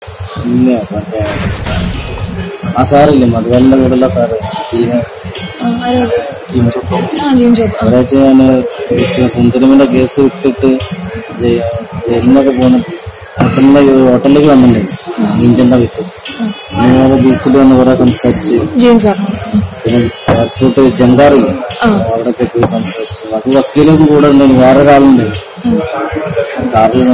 ഇല്ല മറ്റേ ആ സാറില്ലേ മധുവലിന്റെ കൂടെയുള്ള സാറ് ജീവ ആ, ആരാത്? ജീവ ആ ജീവൻ ചോപ്പ് ആ അവരൊക്കെ ഞാൻ സുന്ദരമിന്റെ കേസ് വിട്ടിട്ട് ജയ- ജയിലിൽ നിന്നൊക്കെ പോകുന്നു ഹോട്ടലിലേക്ക് ഹോട്ടലിലേക്ക് വന്നിട്ടുണ്ടായിരുന്നു മീൻചന്ത വിട്ടു ബീച്ചിൽ വന്ന് കുറെ സംസാരിച്ച് ജീവൻ സാർ പിന്നെ എയർപോർട്ട് ജങ്കാറില്ല ആ അവിടെയൊക്കെ പോയി സംസാരിച്ചു അത് വക്കീലും കൂടെ ഉണ്ടായിരുന്നു വേറൊരാളുണ്ടായിരുന്നു കാറിൽ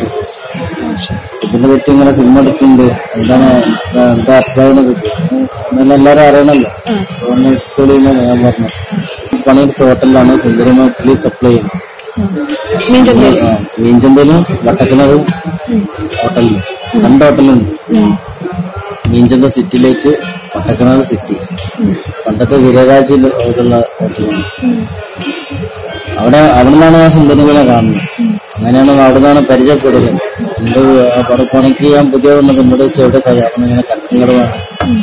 ഇതിനെ പറ്റി ഇങ്ങനെ സിനിമ എടുക്കുന്നുണ്ട് എന്താണ് എന്താ എന്താ അഭിപ്രായം എന്നൊക്കെ ചോദിച്ചു. എന്നാലും എല്ലാവരും അറിയണല്ലോ ഒന്ന് എടുത്തോളിന്ന് ഞാൻ പറഞ്ഞു പണിയെടുത്ത ഹോട്ടലിലാണ് സുന്ദരമ പ്ലീസ് സപ്ലൈ ചെയ്യുന്നത് മീൻചന്തയിൽ ആ, മീൻചന്തയിലും വട്ടക്കിണറും ഹോട്ടലിലും രണ്ട് ഹോട്ടലുണ്ട് മീൻചന്ത സിറ്റിയിലേക്ക് വട്ടക്കിണർ സിറ്റി പണ്ടത്തെ വിരരാജിൽ ഉള്ള ഹോട്ടലാണ് അവിടെ അവിടെ നിന്നാണ് ഞാൻ സുന്ദരങ്ങളെ കാണുന്നത് അങ്ങനെയാണ് അവിടെ നിന്നാണ് പരിചയപ്പെടുന്നത് എന്റെ അവിടെ പണിക്ക് ഞാൻ പുതിയ വന്നത് എന്നോട് വെച്ച് എവിടെ കഴിയാം ഇങ്ങനെ ചക്കങ്ങൾ വേണം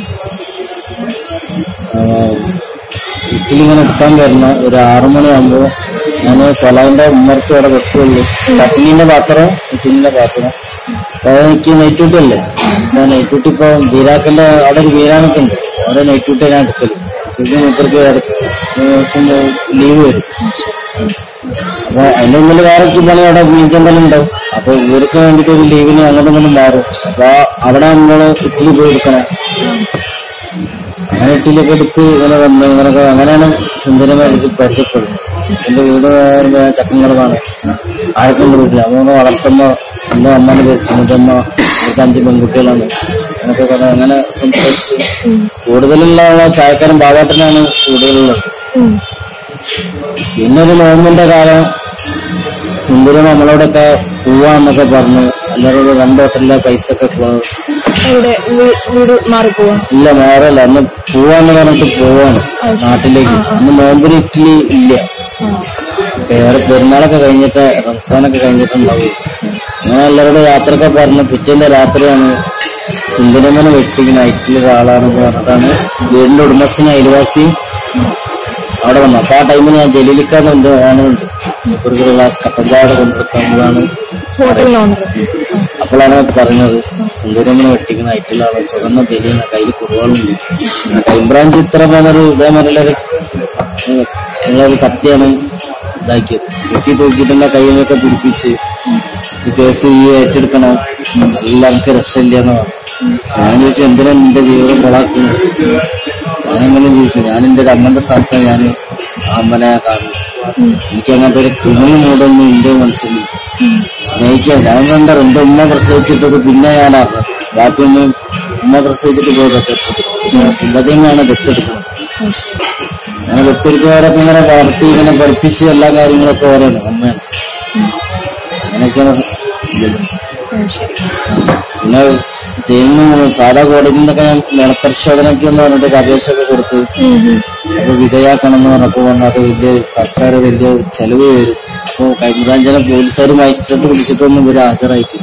വീട്ടിലിങ്ങനെ എടുക്കാൻ വരുന്ന ഒരു ആറു മണിയാകുമ്പോ ഞാൻ കൊലാന്റെ ഉമ്മർത്ത് അവിടെ വെക്കുള്ളൂ ചട്നീന്റെ പാത്രം ഇഡ്ഡലിന്റെ പാത്രം അപ്പൊ അത് എനിക്ക് നൈറ്റ് ഡ്യൂട്ടി അല്ലേ അപ്പൊ നൈറ്റ് ഡ്യൂട്ടി ഇപ്പൊ വീരാക്കന്റെ അവിടെ ഒരു വീരാനൊക്കെ ഉണ്ട് ഓരോ നൈറ്റ് ഡ്യൂട്ടി ഞാൻ എടുക്കല് ഇത് മൂപ്പർക്ക് ദിവസം ലീവ് വരും അപ്പൊ അതിന്റെ ഉള്ളിൽ വേറെ പണി അവിടെ മീൻചന്തലും ഉണ്ടാവും അപ്പൊ ഇവർക്ക് വേണ്ടിട്ട് ഒരു ലീവിന് അങ്ങോട്ടും ഇങ്ങോട്ടും മാറും അപ്പൊ അവിടെ നമ്മള് ഇഡ്ഡലി പോയി എടുക്കണം അങ്ങനെ ഇട്ടിലൊക്കെ എടുത്ത് ഇങ്ങനെ വന്ന് ഇങ്ങനൊക്കെ അങ്ങനെയാണ് സുന്ദരമായിട്ട് പരിചയപ്പെടുന്നത് എന്റെ വീട് വരുമ്പോ ചക്കങ്കടമാണ് ആരൊക്കെ വീട്ടിൽ അതുകൊണ്ട് വളർത്തുമ്പോ എന്റെ അമ്മന്റെ പേര് സുമിതമ്മ എനിക്ക് അഞ്ച് പെൺകുട്ടികളാണ് അങ്ങനൊക്കെ കുറെ അങ്ങനെ സംസാരിച്ച് കൂടുതലുള്ള ആളെ ചായക്കാരൻ ബാബാട്ടനാണ് കൂടുതലുള്ളത് പിന്നെ ഒരു നോമ്പിന്റെ കാലം സുന്ദരം നമ്മളോടൊക്കെ പോവാന്നൊക്കെ പറഞ്ഞ് എല്ലാവരോടും രണ്ട് ഹോട്ടലിലെ പൈസ ഒക്കെ ക്ലോസ് ഇവിടെ വീ- വീട് മാറിപ്പോവാണ് ഇല്ല മാറല്ല അന്ന് പോവാന്ന് പറഞ്ഞിട്ട് പോവാണ് നാട്ടിലേക്ക് അന്ന് നോമ്പിന് ഇഡ്ഡലി ഇല്ല വേറെ പെരുന്നാളൊക്കെ കഴിഞ്ഞിട്ട് റംസാനൊക്കെ കഴിഞ്ഞിട്ടുണ്ടാവും അങ്ങനെ എല്ലാവരോടും യാത്രയൊക്കെ പറഞ്ഞ് പിറ്റേന്റെ രാത്രിയാണ് സുന്ദരമനെ വെട്ടിക്ക് നൈറ്റിൽ ഒരാളാണെന്ന് പറഞ്ഞിട്ടാണ് വീടിന്റെ ഉടമസ്ഥന് അയൽവാസി അവിടെ വന്നു അപ്പൊ ആ ടൈമിൽ ഞാൻ ജലീലിക്കാന്ന് എന്തോ ഓണറുണ്ട് ഒരു ഗ്ലാസ് കട്ടൻ ചായ അവിടെ കൊണ്ടുവെക്കുമ്പോഴാണ് ഹോട്ടലിൽ ഓണർ അപ്പോഴാണ് പറഞ്ഞത് സുന്ദരങ്ങനെ വെട്ടിക്കുന്ന ആയിട്ടുള്ള ആളെ ചുവന്ന ബലിയുന്ന കയ്യിൽ കുറുവാളുണ്ട് ക്രൈംബ്രാഞ്ച് ഇത്ര പോകുന്നൊരു ഇതേമാതിരി നിങ്ങളൊരു കത്തിയാണ് ഇതാക്കിയത് കെട്ടി തൂക്കിയിട്ടുള്ള കയ്യിലൊക്കെ പിടിപ്പിച്ച് ഈ കേസ് ഈ ഏറ്റെടുക്കണം എല്ലാവർക്കും രക്ഷയില്ല എന്ന് പറഞ്ഞു ഞാൻ ചോദിച്ചു എന്തിനാ നിന്റെ ജീവിതം കൊളാക്കുന്നു ഞാനെങ്ങനെ ജീവിക്കും ഞാൻ എന്റെ ഒരു അമ്മന്റെ സ്ഥലത്ത് ഞാൻ ആ അമ്മനെ കാണും എനിക്ക് അങ്ങനത്തെ ഒരു ക്രിമിനൽ മൂടൊന്നും എന്റെ മനസ്സിൽ സ്നേഹിക്കാൻ ഞാൻ കണ്ട എന്റെ ഉമ്മ പ്രസവിച്ചിട്ടത് പിന്നെ ഞാൻ അറിഞ്ഞത് ബാപ്പിയൊന്നും ഉമ്മ പ്രസവിച്ചിട്ട് പോയത് ചെറുപ്പത്തിൽ പിന്നെ സുന്ദരമാണ് ദത്തെടുക്കുന്നത് അങ്ങനെ ദത്തെടുക്കുന്നവരൊക്കെ ഇങ്ങനെ വളർത്തി ഇങ്ങനെ പഠിപ്പിച്ച് എല്ലാ കാര്യങ്ങളൊക്കെ ഓരോണ് അമ്മയാണ് അങ്ങനെയൊക്കെയാണ് ഇത്. പിന്നെ ജയിലിൽ നിന്ന് സാധാ കോടതിയിൽ നിന്നൊക്കെ ഞാൻ നുണപരിശോധനയ്ക്ക് എന്ന് പറഞ്ഞിട്ട് ഒരു അപേക്ഷയൊക്കെ കൊടുത്ത് അപ്പൊ വിധേയാക്കണം എന്ന് പറഞ്ഞപ്പോ പറഞ്ഞു അത് വലിയ സർക്കാർ വലിയ ചെലവ് വരും അപ്പൊ ക്രൈംബ്രാഞ്ചിനെ പോലീസുകാർ മജിസ്ട്രേറ്റ് പിടിച്ചിട്ടൊന്നും ഇവര് ഹാജരായിട്ടില്ല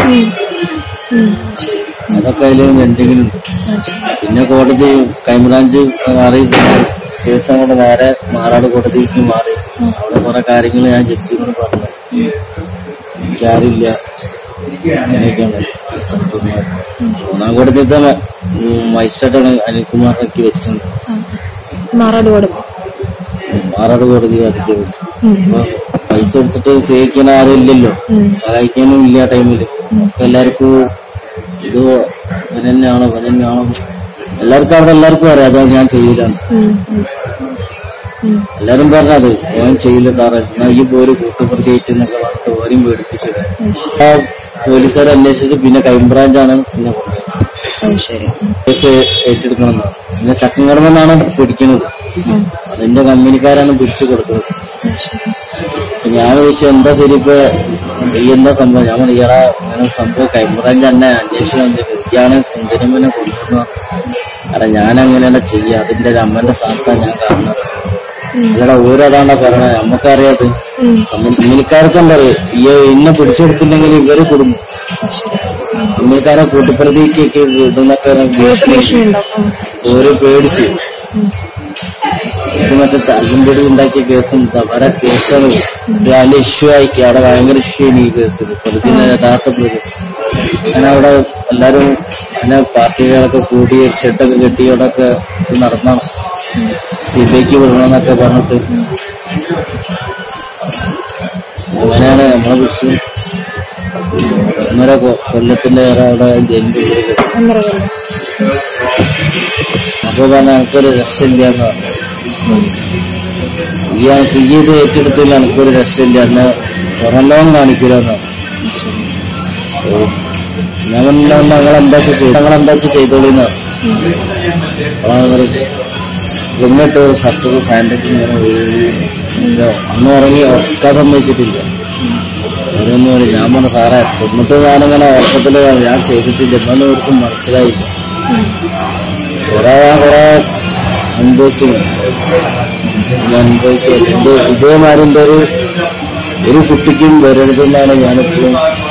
അതൊക്കെ അതിൽ എന്തെങ്കിലും ഉണ്ട് പിന്നെ കോടതി ക്രൈംബ്രാഞ്ച് മാറി പിന്നെ കേസ് അങ്ങോട്ട് നേരെ മാറാട് കോടതിക്ക് മാറി അവിടെ കുറെ കാര്യങ്ങൾ ഞാൻ ജഡ്ജിനോട് പറഞ്ഞു എനിക്കാരില്ല അങ്ങനെയൊക്കെയാണ് സംഭവങ്ങൾ മൂന്നാം കോടതിയത്തെ മജിസ്ട്രേറ്റാണ് അനിൽകുമാറിനൊക്കെ വെച്ചത് മാറാട് കൊടുക്കും മാറാട് കോടതി ബാധിക്കപ്പെട്ടു അപ്പൊ പൈസ എടുത്തിട്ട് സഹായിക്കാൻ ആരും ഇല്ലല്ലോ സഹായിക്കാനും ഇല്ല ആ ടൈമില് അപ്പൊ എല്ലാവർക്കും ഇത് ഇവൻ തന്നെയാണോ ഇവൻ തന്നെയാണോ എല്ലാവർക്കും അവിടെ എല്ലാവർക്കും അറിയാം അതാ ഞാൻ ചെയ്യില്ലാണ് എല്ലാരും പറഞ്ഞത് ഓൻ ചെയ്യില്ല സാറേ എന്നാ ഈ പോര് കൂട്ടുപ്രതി എന്നൊക്കെ പറഞ്ഞിട്ട് ഓരും പേടിപ്പിച്ചത് ആ പോലീസുകാർ അന്വേഷിച്ചിട്ട് പിന്നെ ക്രൈംബ്രാഞ്ചാണ് പിന്നെ കൊണ്ടുപോയത് അത് ശരി കേസ് ഏറ്റെടുക്കണം എന്ന് പറഞ്ഞു. പിന്നെ ചക്കങ്കടമെന്നാണ് പിടിക്കുന്നത് അതിന്റെ കമ്പനിക്കാരാണ് പിടിച്ചു കൊടുക്കുന്നത് അപ്പൊ ഞാൻ ചോദിച്ചു എന്താ ശരി ഇപ്പൊ ഈ എന്താ സംഭവം ഞാൻ പറഞ്ഞു ഇയാളാ അങ്ങനെ സംഭവം ക്രൈംബ്രാഞ്ച് തന്നെ അന്വേഷണം ഇയാളെ സുന്ദരമ്മനെ കൊണ്ടുവന്നു കാരണം ഞാൻ അങ്ങനെയല്ല ചെയ്യുക അതിന്റെ ഒരു അമ്മന്റെ സ്ഥാനത്താണ് ഞാൻ കാണുന്നത് അല്ലടാ ഓരോതാണ്ടാ പറയണത് നമുക്കറിയാത് കമ്പനിക്കാർക്ക് എന്താ അറിയാം ഈ ഇന്നെ പിടിച്ചു കൊടുത്തില്ലെങ്കിൽ ഇവര് കുടുങ്ങും കമ്പനിക്കാരെ കൂട്ടുപ്രതിക്കൊക്കെ ഇടുന്നൊക്കെ ഭീഷണി ഭീഷണി ഉണ്ടാവും ഓരോ പേടിച്ച് ഇത് മറ്റേ തല്ലുംപൊടി ഉണ്ടാക്കിയ കേസും തവര കേസാണ് ഇത് അതിന്റെ ഇഷ്യൂ ആയിക്ക് അവിടെ ഭയങ്കര ഇഷ്യൂ ആണ് ഈ കേസ് പ്രതിനെ യഥാർത്ഥ പ്രതി അങ്ങനെ അവിടെ എല്ലാരും അങ്ങനെ പാർട്ടികളൊക്കെ കൂടി ഷെഡൊക്കെ കെട്ടി അവിടെയൊക്കെ ഇത് നടന്നാണ് സി ബി ഐക്ക് വിടണമെന്നൊക്കെ പറഞ്ഞിട്ട് അങ്ങനെയാണ് നമ്മളെ പിടിച്ച് ഒന്നര കൊ- കൊല്ലത്തിന്റെ ഏറെ അവിടെ ജയിലിന്റെ ഉള്ളിൽ ഒന്നര കൊല്ലം അപ്പൊ പറഞ്ഞ എനിക്കൊരു രക്ഷയില്ല എന്ന് പറഞ്ഞു ഈ എനിക്ക് ഈ ഇത് ഏറ്റെടുത്തില്ല എനിക്കൊരു രക്ഷയില്ല എന്ന് പുറംലോകം കാണിക്കൂലെന്ന് ഞാൻ പറഞ്ഞു ഞങ്ങൾ എന്താ ചെയ്തു ഞങ്ങൾ എന്താ ചെയ്തോളിന്ന് എന്നിട്ട് ഷർട്ട് ഫാൻറ്റിട്ട് ഇങ്ങനെ വീഴുകയും ഇല്ല. അന്ന് ഉറങ്ങി ഉറക്കാൻ സമ്മതിച്ചിട്ടില്ല ഓരോന്നും പറയും ഞാൻ പറഞ്ഞു സാറേ എന്നിട്ട് ഞാനിങ്ങനെ ഉറക്കത്തില് ഞാൻ ചെയ്തിട്ടില്ല എന്നാലും അവർക്കും മനസ്സിലായില്ല കുറെ ഞാൻ കുറെ അനുഭവിച്ചു ഞാൻ അനുഭവിക്കുക എന്റെ ഇതേമാതിരി എന്റെ ഒരു ഒരു കുട്ടിക്കും വരരുതെന്നാണ് ഞാനിപ്പോഴും